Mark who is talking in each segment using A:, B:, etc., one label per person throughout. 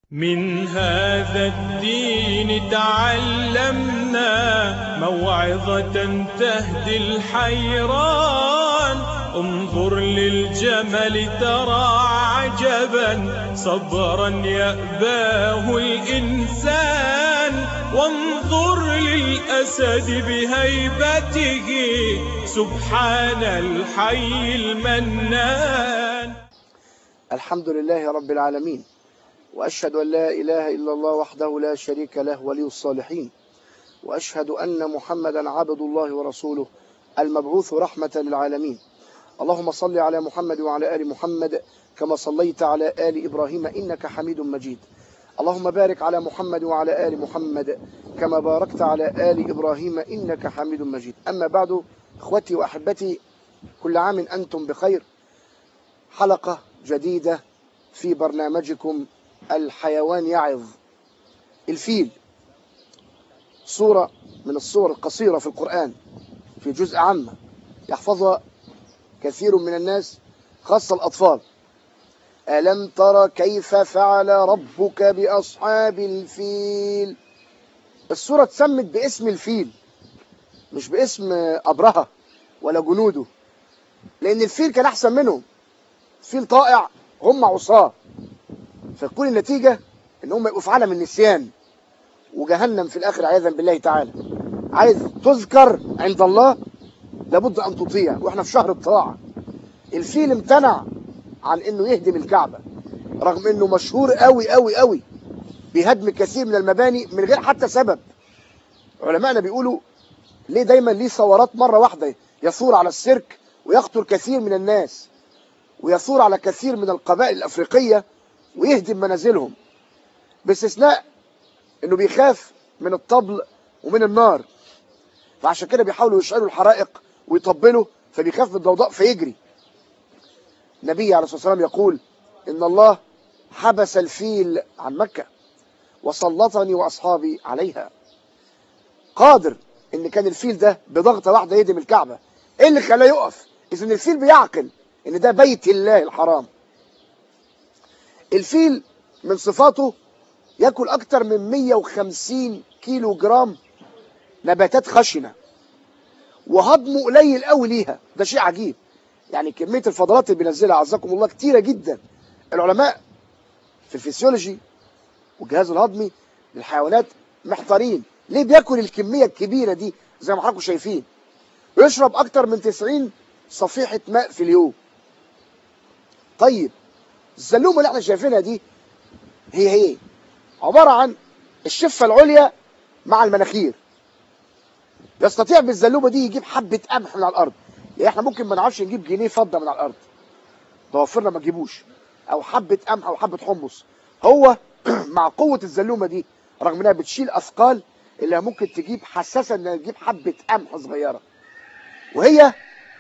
A: من هذا الدين تعلمنا موعظة تهدي الحيران انظر للجمل ترى عجبا صبرا يأباه الإنسان وانظر للأسد بهيبته سبحان الحي المنان
B: الحمد لله رب العالمين وأشهد أن لا إله إلا الله وحده لا شريك له ولي الصالحين وأشهد أن محمدا عبد الله ورسوله المبعوث رحمة للعالمين اللهم صل على محمد وعلى آل محمد كما صليت على آل إبراهيم إنك حميد مجيد اللهم بارك على محمد وعلى آل محمد كما باركت على آل إبراهيم إنك حميد مجيد أما بعد إخوتي وأحبتي كل عام أنتم بخير حلقة جديدة في برنامجكم الحيوان يعظ الفيل صورة من الصور القصيرة في القرآن في جزء عامة يحفظها كثير من الناس خاصة الأطفال ألم تر كيف فعل ربك بأصحاب الفيل الصورة اتسمت باسم الفيل مش باسم أبرهة ولا جنوده لأن الفيل كان أحسن منهم فيل طائع هم عصاه فتكون النتيجة ان هم يبقوا في عالم النسيان وجهنم في الاخر عياذا بالله تعالى عايز تذكر عند الله لابد ان تطيع واحنا في شهر الطاعة الفيل امتنع عن انه يهدم الكعبة رغم انه مشهور قوي قوي قوي بهدم كثير من المباني من غير حتى سبب علماءنا بيقولوا ليه دايما ليه ثورات مرة واحدة يثور على السيرك ويقتل كثير من الناس ويثور على كثير من القبائل الأفريقية ويهدم منازلهم باستثناء انه بيخاف من الطبل ومن النار فعشان كده بيحاولوا يشعلوا الحرائق ويطبلوا فبيخاف من الضوضاء فيجري النبي عليه الصلاة والسلام يقول ان الله حبس الفيل عن مكة وسلطني واصحابي عليها قادر ان كان الفيل ده بضغطة واحدة يهدم الكعبة ايه اللي خلاه يقف اذا الفيل بيعقل ان ده بيت الله الحرام الفيل من صفاته ياكل اكتر من 150 كيلو جرام نباتات خشنة وهضمه قليل قوي ليها ده شيء عجيب يعني كمية الفضلات اللي بينزلها عزكم الله كتيرة جدا العلماء في الفسيولوجي والجهاز الهضمي للحيوانات محتارين ليه بياكل الكمية الكبيرة دي زي ما حضراتكم شايفين ويشرب اكتر من 90 صفيحة ماء في اليوم طيب الزلومه اللي احنا شايفينها دي هي هي عباره عن الشفه العليا مع المناخير يستطيع بالزلومه دي يجيب حبه قمح من على الارض يعني احنا ممكن ما نعرفش نجيب جنيه فضه من على الارض ضوافرنا ما تجيبوش او حبه قمح او حبه حمص هو مع قوه الزلومه دي رغم انها بتشيل اثقال اللي ممكن تجيب حساسه انها تجيب حبه قمح صغيره وهي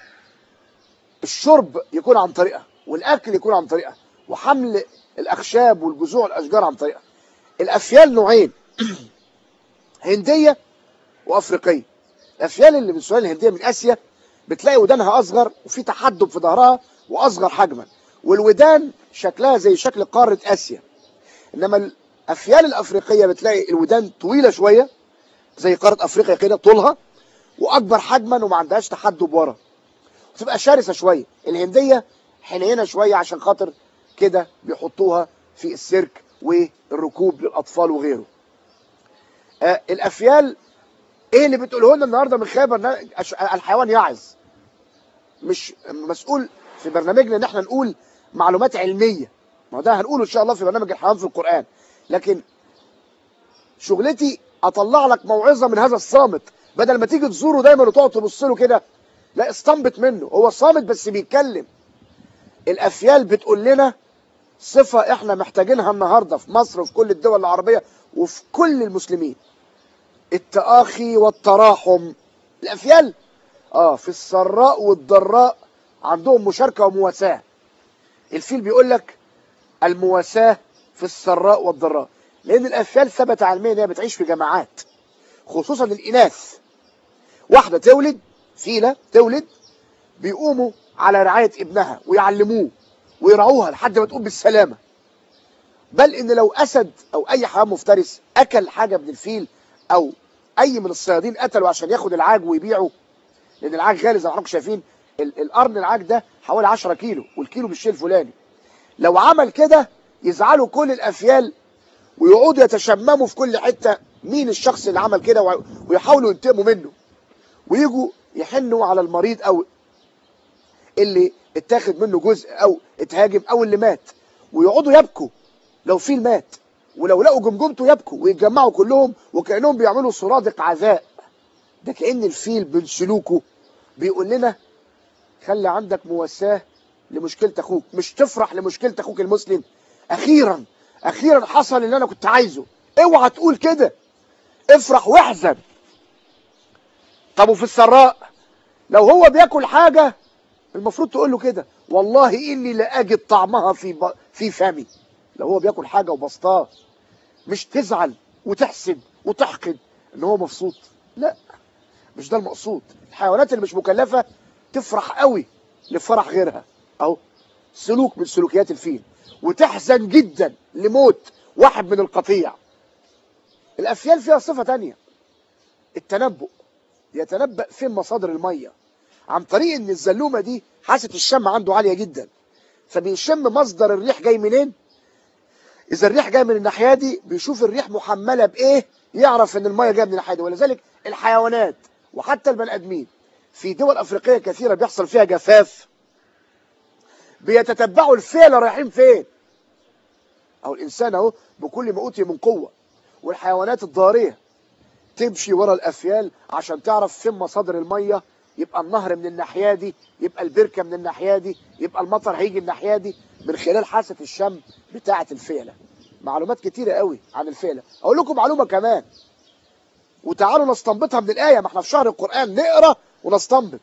B: الشرب يكون عن طريقها والاكل يكون عن طريقها وحمل الاخشاب والجذوع والاشجار عن طريقها الافيال نوعين هنديه وافريقيه الافيال اللي من السودان الهنديه من اسيا بتلاقي ودانها اصغر وفي تحدب في ظهرها واصغر حجما والودان شكلها زي شكل قاره اسيا انما الافيال الافريقيه بتلاقي الودان طويله شويه زي قاره افريقيا كده طولها واكبر حجما وما عندهاش تحدب ورا تبقى شرسه شويه الهنديه حنينه شويه عشان خاطر كده بيحطوها في السيرك والركوب للاطفال وغيره آه الافيال ايه اللي بتقوله لنا النهارده من خبر الحيوان يعظ مش مسؤول في برنامجنا ان احنا نقول معلومات علميه ما ده هنقوله ان شاء الله في برنامج الحيوان في القران لكن شغلتي اطلع لك موعظه من هذا الصامت بدل ما تيجي تزوره دايما وتقعد تبص له كده لا استنبط منه هو صامت بس بيتكلم الافيال بتقول لنا صفة احنا محتاجينها النهاردة في مصر وفي كل الدول العربية وفي كل المسلمين التآخي والتراحم الافيال اه في السراء والضراء عندهم مشاركة ومواساة الفيل بيقول لك المواساة في السراء والضراء لان الافيال ثبت علميا انها بتعيش في جماعات خصوصا الاناث واحدة تولد فيلة تولد بيقوموا على رعاية ابنها ويعلموه ويرعوها لحد ما تقوم بالسلامة بل ان لو اسد او اي حيوان مفترس اكل حاجه من الفيل او اي من الصيادين قتله عشان ياخد العاج ويبيعه لان العاج غالي زي ما حضراتكم شايفين ال- القرن العاج ده حوالي 10 كيلو والكيلو بالشيء الفلاني لو عمل كده يزعلوا كل الافيال ويقعدوا يتشمموا في كل حته مين الشخص اللي عمل كده وع- ويحاولوا ينتقموا منه ويجوا يحنوا على المريض او اللي اتاخد منه جزء او اتهاجم او اللي مات ويقعدوا يبكوا لو فيل مات ولو لقوا جمجمته يبكوا ويتجمعوا كلهم وكانهم بيعملوا سرادق عزاء ده كان الفيل من سلوكه بيقول لنا خلي عندك مواساه لمشكله اخوك مش تفرح لمشكله اخوك المسلم اخيرا اخيرا حصل اللي انا كنت عايزه اوعى تقول كده افرح واحزن طب وفي السراء لو هو بياكل حاجه المفروض تقول له كده والله اني لاجد طعمها في ب... في فمي لو هو بياكل حاجه وبسطاه مش تزعل وتحسد وتحقد ان هو مبسوط لا مش ده المقصود الحيوانات اللي مش مكلفه تفرح قوي لفرح غيرها اهو سلوك من سلوكيات الفيل وتحزن جدا لموت واحد من القطيع الافيال فيها صفه تانية التنبؤ يتنبأ فين مصادر الميه عن طريق ان الزلومه دي حاسه الشم عنده عاليه جدا فبيشم مصدر الريح جاي منين اذا الريح جاي من الناحيه دي بيشوف الريح محمله بايه يعرف ان الميه جايه من الناحيه دي ولذلك الحيوانات وحتى البني ادمين في دول افريقيه كثيره بيحصل فيها جفاف بيتتبعوا الفيل رايحين فين او الانسان اهو بكل ما اوتي من قوه والحيوانات الضاريه تمشي ورا الافيال عشان تعرف فين مصادر الميه يبقى النهر من الناحيه دي يبقى البركه من الناحيه دي يبقى المطر هيجي الناحيه دي من خلال حاسه الشم بتاعه الفيله معلومات كتيره قوي عن الفيله اقول لكم معلومه كمان وتعالوا نستنبطها من الايه ما احنا في شهر القران نقرا ونستنبط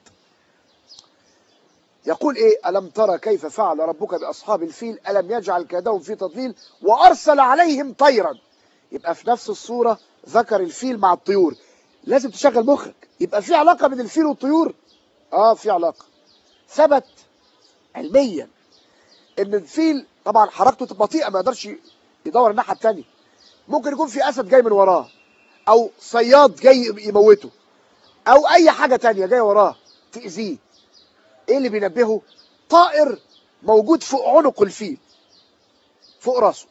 B: يقول ايه الم ترى كيف فعل ربك باصحاب الفيل الم يجعل كيدهم في تضليل وارسل عليهم طيرا يبقى في نفس الصوره ذكر الفيل مع الطيور لازم تشغل مخك يبقى في علاقه بين الفيل والطيور اه في علاقه ثبت علميا ان الفيل طبعا حركته بطيئه ما يقدرش يدور الناحيه الثانيه ممكن يكون في اسد جاي من وراه او صياد جاي يموته او اي حاجه تانية جايه وراه تاذيه ايه اللي بينبهه طائر موجود فوق عنق الفيل فوق راسه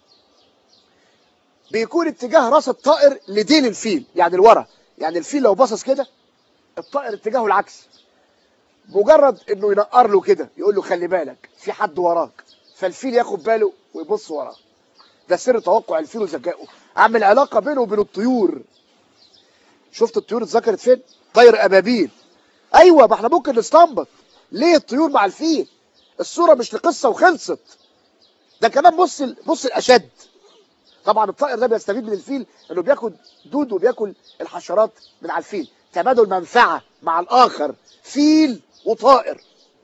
B: بيكون اتجاه راس الطائر لديل الفيل يعني لورا يعني الفيل لو باصص كده الطائر اتجاهه العكس مجرد انه ينقر له كده يقول له خلي بالك في حد وراك فالفيل ياخد باله ويبص وراه ده سر توقع الفيل وذكائه عامل علاقه بينه وبين الطيور شفت الطيور اتذكرت فين طير ابابيل ايوه ما احنا ممكن نستنبط ليه الطيور مع الفيل الصوره مش لقصه وخلصت ده كمان بص ال- بص الاشد طبعا الطائر ده بيستفيد من الفيل انه بياكل دود وبياكل الحشرات من على الفيل تبادل منفعه مع الاخر فيل وطائر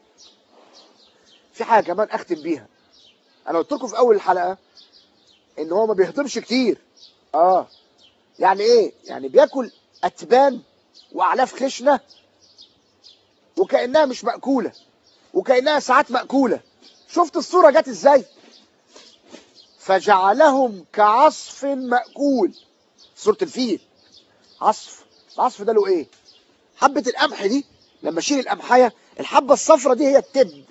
B: في حاجه كمان اختم بيها انا قلت لكم في اول الحلقه ان هو ما بيهضمش كتير اه يعني ايه يعني بياكل اتبان واعلاف خشنه وكانها مش ماكوله وكانها ساعات ماكوله شفت الصوره جت ازاي فجعلهم كعصف ماكول صوره الفيل عصف العصف ده له ايه حبه القمح دي لما اشيل القمحيه الحبه الصفراء دي هي التبن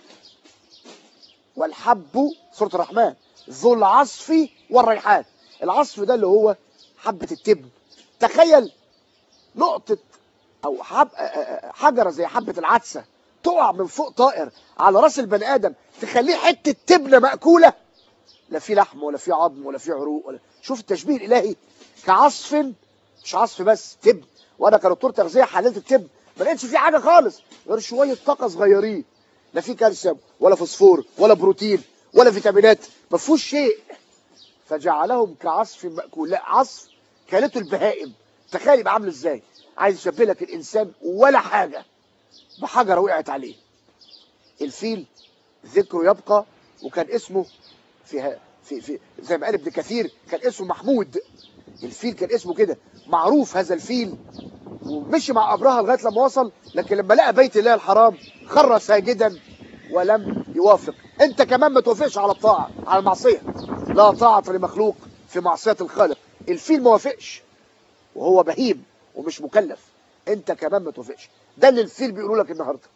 B: والحب سوره الرحمن ذو العصف والريحان العصف ده اللي هو حبه التبن تخيل نقطه او حب حجره زي حبه العدسه تقع من فوق طائر على راس البني ادم تخليه حته تبنه ماكوله لا في لحم ولا في عظم ولا في عروق ولا شوف التشبيه الالهي كعصف مش عصف بس تبن وانا كدكتور تغذيه حللت التبن ما لقيتش فيه حاجه خالص غير شويه طاقه صغيرين لا في كالسيوم ولا فوسفور ولا بروتين ولا فيتامينات ما فيهوش شيء فجعلهم كعصف مأكول لا عصف كانته البهائم تخيل يبقى عامل ازاي عايز يشبه لك الانسان ولا حاجه بحجره وقعت عليه الفيل ذكره يبقى وكان اسمه فيها في في زي ما قال ابن كثير كان اسمه محمود الفيل كان اسمه كده معروف هذا الفيل ومشي مع ابرهه لغايه لما وصل لكن لما لقى بيت الله الحرام خر ساجدا ولم يوافق انت كمان ما توافقش على الطاعه على المعصيه لا طاعة لمخلوق في معصية الخالق الفيل ما وافقش وهو بهيم ومش مكلف انت كمان ما توافقش ده اللي الفيل بيقولوا لك النهارده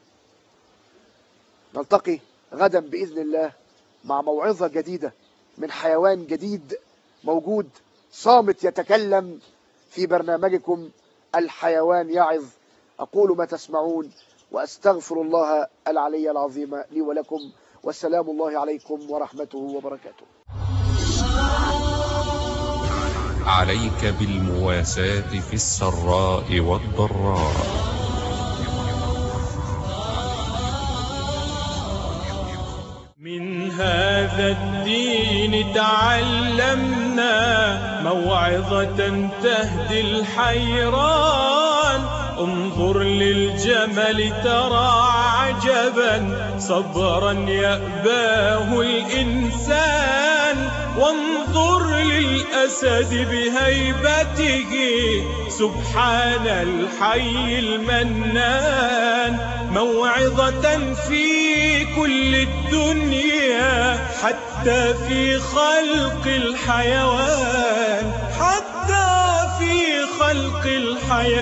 B: نلتقي غدا باذن الله مع موعظه جديده من حيوان جديد موجود صامت يتكلم في برنامجكم الحيوان يعظ اقول ما تسمعون واستغفر الله العلي العظيم لي ولكم والسلام الله عليكم ورحمته وبركاته
C: عليك بالمواساة في السراء والضراء
A: من هذا الدين تعلمنا موعظة تهدي الحيران انظر للجمل ترى عجبا صبرا يأباه الإنسان وانظر للأسد بهيبته سبحان الحي المنان موعظة في كل الدنيا حتى في خلق الحيوان حتى في خلق الحيوان